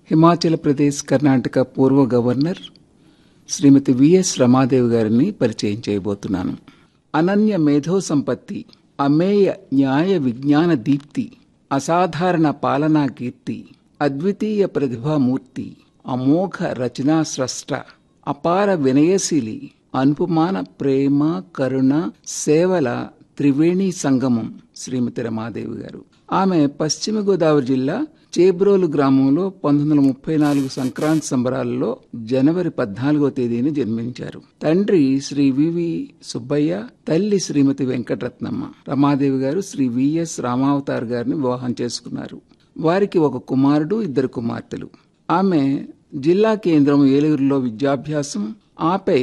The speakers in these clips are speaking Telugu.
హిమాచల్ ప్రదేశ్ కర్ణాటక పూర్వ గవర్నర్ శ్రీమతి విఎస్ రమాదేవి గారిని పరిచయం చేయబోతున్నాను అనన్య మేధో సంపత్తి అమేయ న్యాయ విజ్ఞాన దీప్తి అసాధారణ పాలనా కీర్తి అద్వితీయ ప్రతిభామూర్తి అమోఘ రచనా స్రష్ట అపార వినయశీలి అనుపమాన ప్రేమ కరుణ సేవల త్రివేణి సంగమం శ్రీమతి రమాదేవి గారు ఆమె పశ్చిమ గోదావరి జిల్లా చేబ్రోలు గ్రామంలో పంతొమ్మిది వందల ముప్పై నాలుగు సంక్రాంతి సంబరాలలో జనవరి పద్నాలుగో తేదీని జన్మించారు తండ్రి శ్రీ వివి సుబ్బయ్య తల్లి శ్రీమతి వెంకటరత్నమ్మ రమాదేవి గారు శ్రీ విఎస్ రామావతార్ గారిని వివాహం చేసుకున్నారు వారికి ఒక కుమారుడు ఇద్దరు కుమార్తెలు ఆమె జిల్లా కేంద్రం ఏలూరులో విద్యాభ్యాసం ఆపై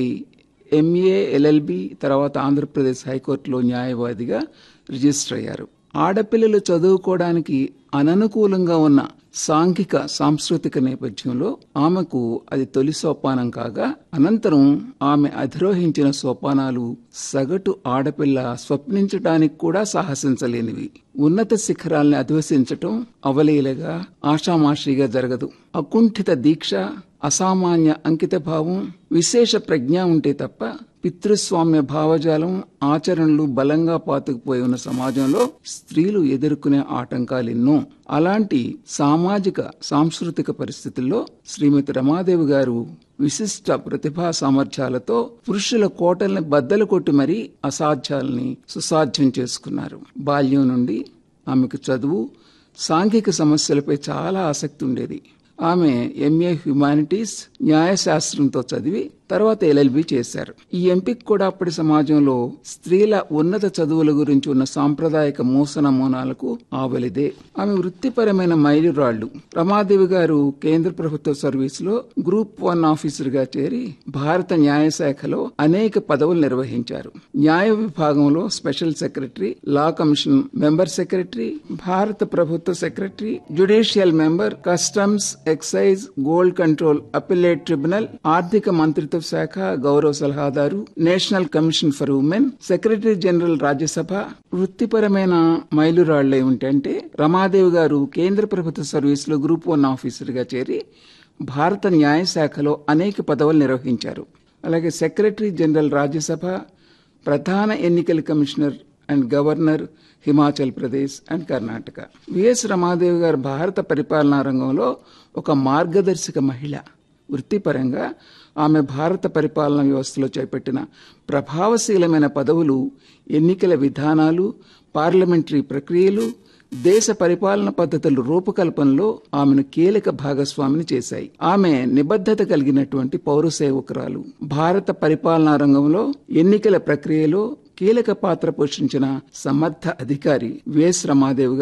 ఎంఏ ఎల్ఎల్బి తర్వాత ఆంధ్రప్రదేశ్ హైకోర్టులో న్యాయవాదిగా రిజిస్టర్ అయ్యారు ఆడపిల్లలు చదువుకోవడానికి అననుకూలంగా ఉన్న సాంఘిక సాంస్కృతిక నేపథ్యంలో ఆమెకు అది తొలి సోపానం కాగా అనంతరం ఆమె అధిరోహించిన సోపానాలు సగటు ఆడపిల్ల స్వప్నించడానికి కూడా సాహసించలేనివి ఉన్నత శిఖరాల్ని అధివసించటం అవలీలగా ఆషామాషిగా జరగదు అకుంఠిత దీక్ష అసామాన్య అంకిత భావం విశేష ప్రజ్ఞ ఉంటే తప్ప పితృస్వామ్య భావజాలం ఆచరణలు బలంగా పాతుకుపోయి ఉన్న సమాజంలో స్త్రీలు ఎదుర్కొనే ఆటంకాలు ఎన్నో అలాంటి సామాజిక సాంస్కృతిక పరిస్థితుల్లో శ్రీమతి రమాదేవి గారు విశిష్ట ప్రతిభా సామర్థ్యాలతో పురుషుల కోటల్ని బద్దలు కొట్టి మరీ అసాధ్యాల్ని సుసాధ్యం చేసుకున్నారు బాల్యం నుండి ఆమెకు చదువు సాంఘిక సమస్యలపై చాలా ఆసక్తి ఉండేది ఆమె ఎంఏ హ్యుమానిటీస్ న్యాయశాస్త్రంతో చదివి తర్వాత ఎల్ఎల్బి చేశారు ఈ ఎంపిక కూడా అప్పటి సమాజంలో స్త్రీల ఉన్నత చదువుల గురించి ఉన్న సాంప్రదాయక మూస నమూనాలకు ఆవలిదే ఆమె వృత్తిపరమైన మైలురాళ్లు రమాదేవి గారు కేంద్ర ప్రభుత్వ సర్వీసులో గ్రూప్ వన్ ఆఫీసర్ గా చేరి భారత న్యాయశాఖలో అనేక పదవులు నిర్వహించారు న్యాయ విభాగంలో special secretary law commission member secretary భారత ప్రభుత్వ secretary judicial member customs excise gold control appellate tribunal ఆర్థిక మంత్రిత్వ శాఖ గౌరవ సలహాదారు national commission for women secretary general Rajya Sabha వృత్తిపరమైన మైలురాళ్లు ఏమిటంటే రమాదేవి గారు కేంద్ర ప్రభుత్వ సర్వీసులో గ్రూప్ వన్ ఆఫీసర్ గా చేరి భారత న్యాయశాఖలో అనేక పదవులు నిర్వహించారు అలాగే సెక్రటరీ జనరల్ రాజ్యసభ ప్రధాన ఎన్నికల commissioner and governor Himachal Pradesh and Karnataka VS Ramadevi గారు భారత పరిపాలనా రంగంలో ఒక మార్గదర్శక మహిళ వృత్తిపరంగా ఆమె భారత పరిపాలనా వ్యవస్థలో చేపట్టిన ప్రభావశీలమైన పదవులు ఎన్నికల విధానాలు పార్లమెంటరీ ప్రక్రియలు దేశ పరిపాలన పద్ధతుల రూపకల్పనలో ఆమెను కీలక భాగస్వామిని చేశాయి ఆమె నిబద్ధత కలిగినటువంటి పౌర సేవకురాలు భారత పరిపాలనా రంగంలో ఎన్నికల ప్రక్రియలో కీలక పాత్ర పోషించిన సమర్థ అధికారి విఎస్ రమాదేవి